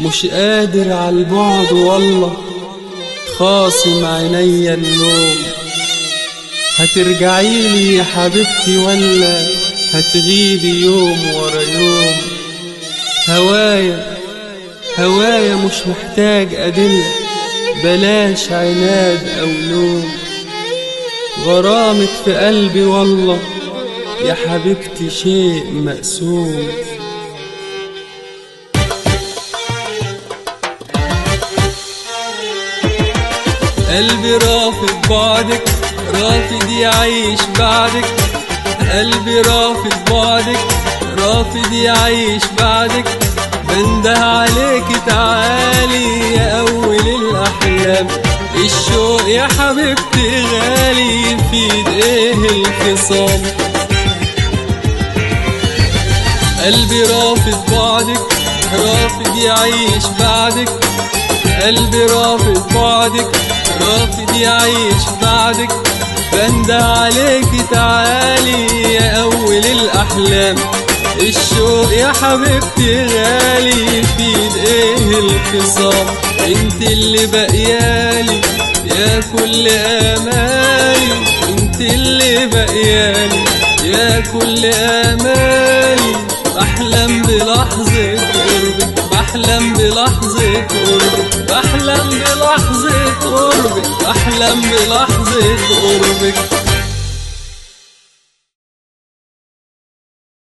مش قادر على البعد والله خاصم عينيا النوم هترجعيلي يا حبيبتي ولا هتغيبي يوم ورا يوم هوايا هوايا مش محتاج أدلة بلاش عناد أو لوم غرامك في قلبي والله يا حبيبتي شيء مقسوم قلبي رافض بعدك رافض يعيش بعدك قلبي رافض بعدك رافض يعيش بعدك بنده عليك تعالي يا أول الأحلام الشوق يا حبيبتي غالي يفيد ايه الخصام قلبي رافض بعدك رافض يعيش بعدك قلبي رافض بعدك رافض يعيش بعدك بنده عليك تعالي يا أول الأحلام الشوق يا حبيبتي غالي يفيد ايه الخصام انت اللي بقيالي يا كل امالي انت اللي بقيالي يا كل امالي بحلم بلحظة قربك بحلم بلحظة قربك بحلم بلحظة قربك بحلم بلحظة قربك